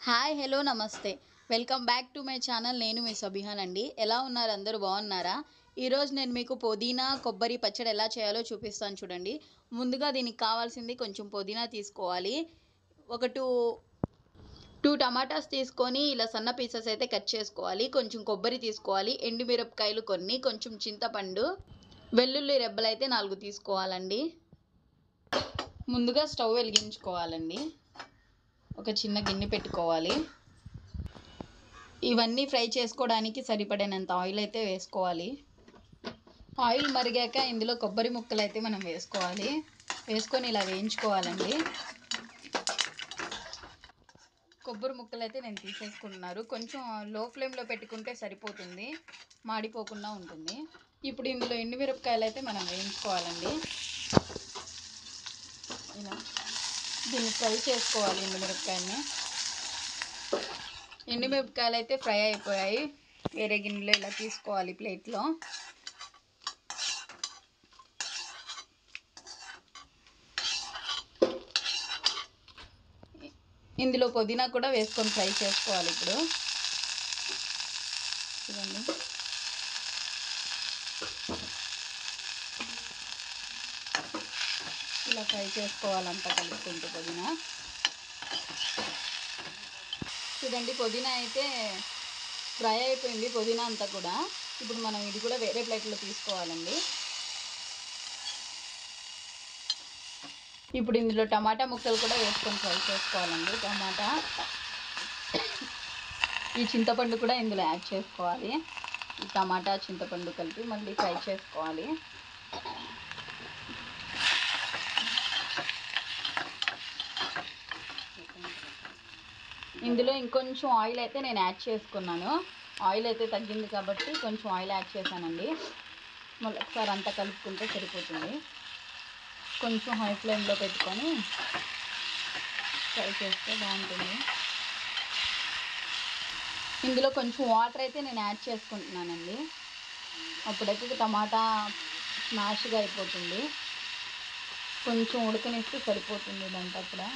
hi hello నమస్తే welcome back to my channel నేను మీ సబిహాన్ అండి ఎలా ఉన్నారు అందరూ బాగున్నారా ఈరోజు నేను మీకు పుదీనా కొబ్బరి పచ్చడి ఎలా చేయాలో చూపిస్తాను చూడండి ముందుగా దీనికి కావాల్సింది కొంచెం పుదీనా తీసుకోవాలి ఒక టూ టూ టమాటాస్ తీసుకొని ఇలా సన్న పీసెస్ అయితే కట్ చేసుకోవాలి కొంచెం కొబ్బరి తీసుకోవాలి ఎండుమిరపకాయలు కొన్ని కొంచెం చింతపండు వెల్లుల్లి రెబ్బలు అయితే నాలుగు తీసుకోవాలండి ముందుగా స్టవ్ వెలిగించుకోవాలండి ఒక చిన్న గిన్నె పెట్టుకోవాలి ఇవన్నీ ఫ్రై చేసుకోవడానికి సరిపడినంత ఆయిల్ అయితే వేసుకోవాలి ఆయిల్ మరిగాక ఇందులో కొబ్బరి ముక్కలు అయితే మనం వేసుకోవాలి వేసుకొని ఇలా వేయించుకోవాలండి కొబ్బరి ముక్కలు అయితే నేను తీసేసుకుంటున్నారు కొంచెం లో ఫ్లేమ్లో పెట్టుకుంటే సరిపోతుంది మాడిపోకుండా ఉంటుంది ఇప్పుడు ఇందులో ఎండుమిరపకాయలు అయితే మనం వేయించుకోవాలండి ఇలా దీన్ని ఫ్రై చేసుకోవాలి ఎండుమిరపకాయలని ఎండుమిరపకాయలు అయితే ఫ్రై అయిపోయాయి వేరే గిన్నెలో ఇలా తీసుకోవాలి ప్లేట్లో ఇందులో పుదీనా కూడా వేసుకొని ఫ్రై చేసుకోవాలి ఇప్పుడు చూడండి ఇలా ఫ్రై చేసుకోవాలంట కలుపుకుంటూ పుదీనా చూడండి పుదీనా అయితే ఫ్రై అయిపోయింది పుదీనా అంతా కూడా ఇప్పుడు మనం ఇది కూడా వేరే ప్లేట్లో తీసుకోవాలండి ఇప్పుడు ఇందులో టమాటా ముక్కలు కూడా వేసుకొని ఫ్రై చేసుకోవాలండి టమాటా ఈ చింతపండు కూడా ఇందులో యాడ్ చేసుకోవాలి ఈ టమాటా చింతపండు కలిపి మళ్ళీ ఫ్రై చేసుకోవాలి ఇందులో ఇంకొంచెం ఆయిల్ అయితే నేను యాడ్ చేసుకున్నాను ఆయిల్ అయితే తగ్గింది కాబట్టి కొంచెం ఆయిల్ యాడ్ చేశానండి మళ్ళీ ఒకసారి అంతా కలుపుకుంటే సరిపోతుంది కొంచెం హై ఫ్లేమ్లో పెట్టుకొని ఫ్రై చేస్తే బాగుంటుంది ఇందులో కొంచెం వాటర్ అయితే నేను యాడ్ చేసుకుంటున్నానండి అప్పుడైతే టమాటా స్మాష్గా అయిపోతుంది కొంచెం ఉడకనిస్తే సరిపోతుంది ఇదంతా కూడా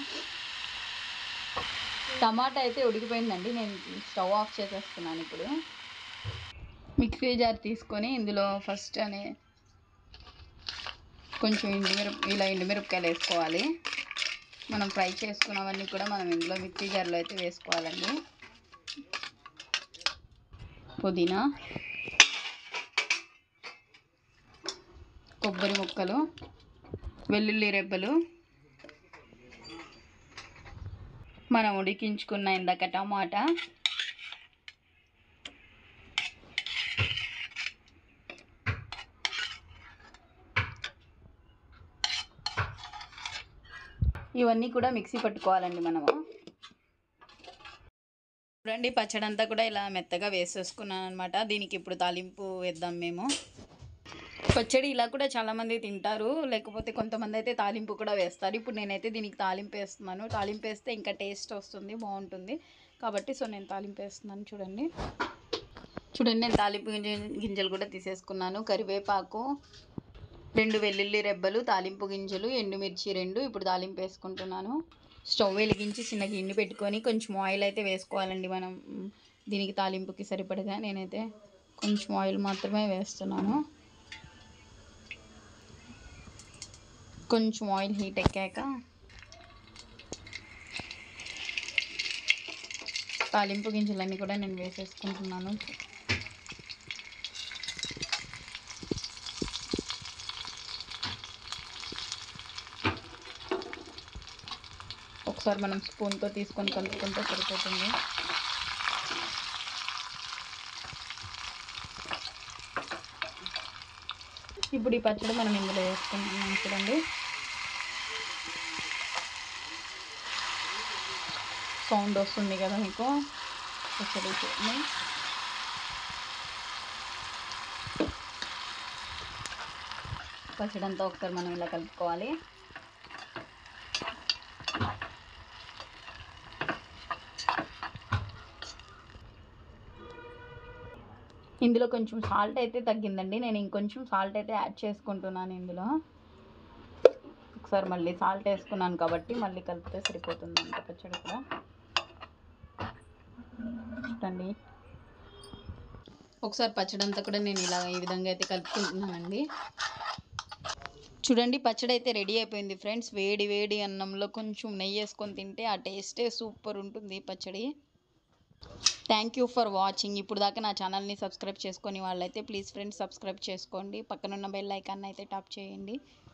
టమాటా అయితే ఉడికిపోయిందండి నేను స్టవ్ ఆఫ్ చేసేస్తున్నాను ఇప్పుడు మిక్సీ జార్ తీసుకొని ఇందులో ఫస్ట్ అనే కొంచెం ఎండుమిరప ఇలా ఎండుమిరపకాయలు వేసుకోవాలి మనం ఫ్రై చేసుకున్నవన్నీ కూడా మనం ఇందులో మిక్సీ జార్లో అయితే వేసుకోవాలండి పుదీనా కొబ్బరి ముక్కలు వెల్లుల్లి రెబ్బలు మనం ఉడికించుకున్న ఇందాక టమాటా ఇవన్నీ కూడా మిక్సీ పట్టుకోవాలండి మనము చూడండి పచ్చడి అంతా కూడా ఇలా మెత్తగా వేసేసుకున్నాను అనమాట దీనికి ఇప్పుడు తాలింపు వేద్దాం మేము పచ్చడి ఇలా కూడా చాలామంది తింటారు లేకపోతే కొంతమంది అయితే తాలింపు కూడా వేస్తారు ఇప్పుడు నేనైతే దీనికి తాలింపు వేస్తున్నాను తాలింపు వేస్తే ఇంకా టేస్ట్ వస్తుంది బాగుంటుంది కాబట్టి సో నేను తాలింపు వేస్తున్నాను చూడండి చూడండి నేను తాలింపు గింజ గింజలు కూడా తీసేసుకున్నాను కరివేపాకు రెండు వెల్లుల్లి రెబ్బలు తాలింపు గింజలు ఎండుమిర్చి రెండు ఇప్పుడు తాలింపు వేసుకుంటున్నాను స్టవ్ వెలిగించి చిన్న గిన్నె పెట్టుకొని కొంచెం ఆయిల్ అయితే వేసుకోవాలండి మనం దీనికి తాలింపుకి సరిపడగా నేనైతే కొంచెం ఆయిల్ మాత్రమే వేస్తున్నాను కొంచెం ఆయిల్ హీట్ ఎక్కాక తాలింపు గింజలన్నీ కూడా నేను వేసేసుకుంటున్నాను ఒకసారి మనం స్పూన్తో తీసుకొని కలుపుకుంటే సరిపోతుంది ఇప్పుడు ఈ పచ్చడి మనం ఇందులో వేసుకుంటున్నాం చూడండి సౌండ్ వస్తుంది కదా మీకు పచ్చడి చూడండి పచ్చడి అంతా ఒకసారి మనం ఇలా కలుపుకోవాలి ఇందులో కొంచెం సాల్ట్ అయితే తగ్గిందండి నేను ఇంకొంచెం సాల్ట్ అయితే యాడ్ చేసుకుంటున్నాను ఇందులో ఒకసారి మళ్ళీ సాల్ట్ వేసుకున్నాను కాబట్టి మళ్ళీ కలిపితే సరిపోతుంది అంత పచ్చడి కూడా చూడండి ఒకసారి పచ్చడి అంతా కూడా నేను ఇలా ఈ విధంగా అయితే కలుపుకుంటున్నానండి చూడండి పచ్చడి అయితే రెడీ అయిపోయింది ఫ్రెండ్స్ వేడి వేడి అన్నంలో కొంచెం నెయ్యి వేసుకొని తింటే ఆ టేస్టే సూపర్ ఉంటుంది ఈ పచ్చడి థ్యాంక్ యూ ఫర్ వాచింగ్ ఇప్పుడు దాకా నా ఛానల్ని సబ్స్క్రైబ్ చేసుకొని వాళ్ళైతే ప్లీజ్ ఫ్రెండ్స్ సబ్స్క్రైబ్ చేసుకోండి పక్కనున్న బెల్ ఐకాన్ అయితే టాప్ చేయండి